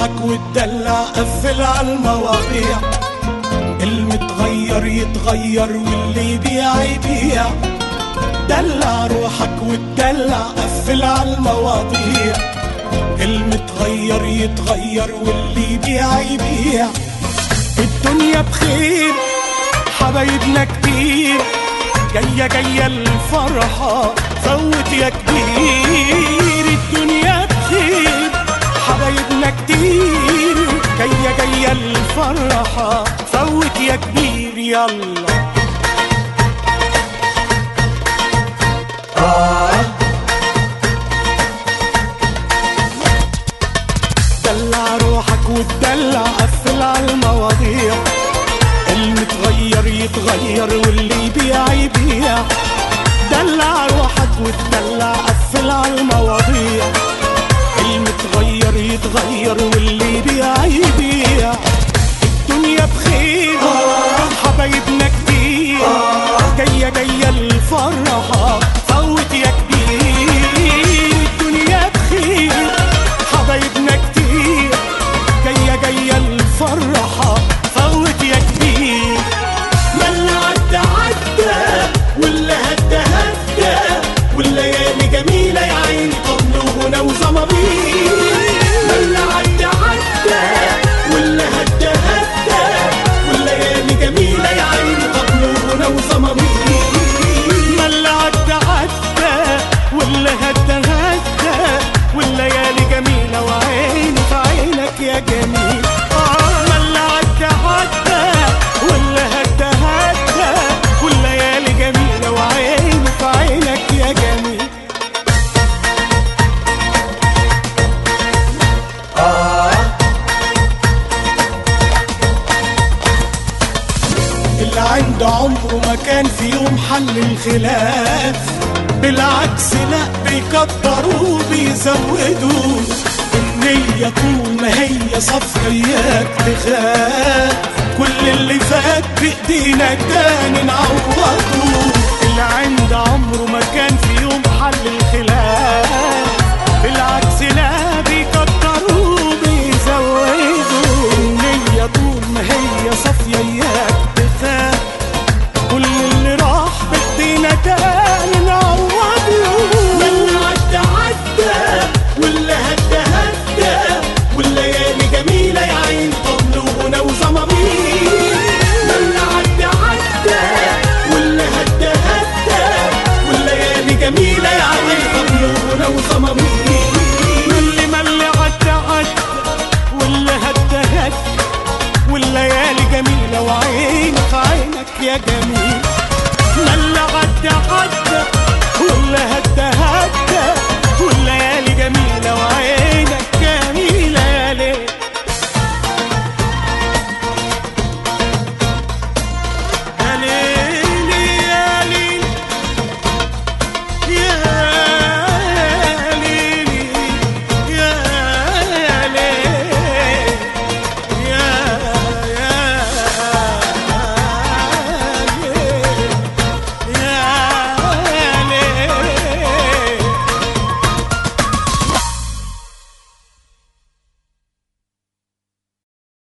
روحك وتدلع قفل على المواضيع المتغير يتغير واللي يبيع يبيع دلع روحك وتدلع قفل على المواضيع المتغير يتغير واللي يبيع يبيع الدنيا بخير حبايبنا كتير جاية جاية الفرحة فوت يا كبير الدنيا بخير حبايبنا كتير جاية جاية الفرحة فوت يا كبير يلا دلع روحك وتدلع قفل على المواضيع المتغير يتغير واللي يبيع يبيع دلع روحك وتدلع قفل على المواضيع المتغير يتغير واللي يبيع يبيع الدنيا بخير حبايبنا كتير جاية جاية الفرحة فوت يا كبير الدنيا بخير حبايبنا كتير جاية جاية الفرحة فوت يا كبير من عدى عدى واللي هدى هدى والليالي جميلة يا عيني طبل وغنى وزمامير من عدى عدى واللي هدى هدى والليالي جميلة يا عيني طبل وغنى وزمامير من عدى عدى واللي هدى هدى والليالي جميلة وعيني في عينك يا جميل آه من عدى عدى واللي هدى هدى والليالي جميلة وعيني في عينك يا جميل اللي عنده عمره ما كان في يوم حل الخلاف بالعكس لا بيكتروا وبيزودوا النية طول ما هي صفرياك تخاف كل اللي فات بإيدينا تاني نعوضه اللي عنده عمره ما كان في يوم حل الخلاف بالعكس لا بيكتروا وبيزودوا النية طول ما هي صافية اياك تخاف كل اللي راح بدينا تاني نعوضه من عدى عدى واللي هدى هدى والليالي جميلة يا عين طبل وغنى وزمامير من عدى عدى واللي هدى هدى والليالي جميلة يا عين طبل وغنى وزمامير ملي ملي عدى عدى واللي هدى هدى والليالي جميلة وعينك عينك يا جميل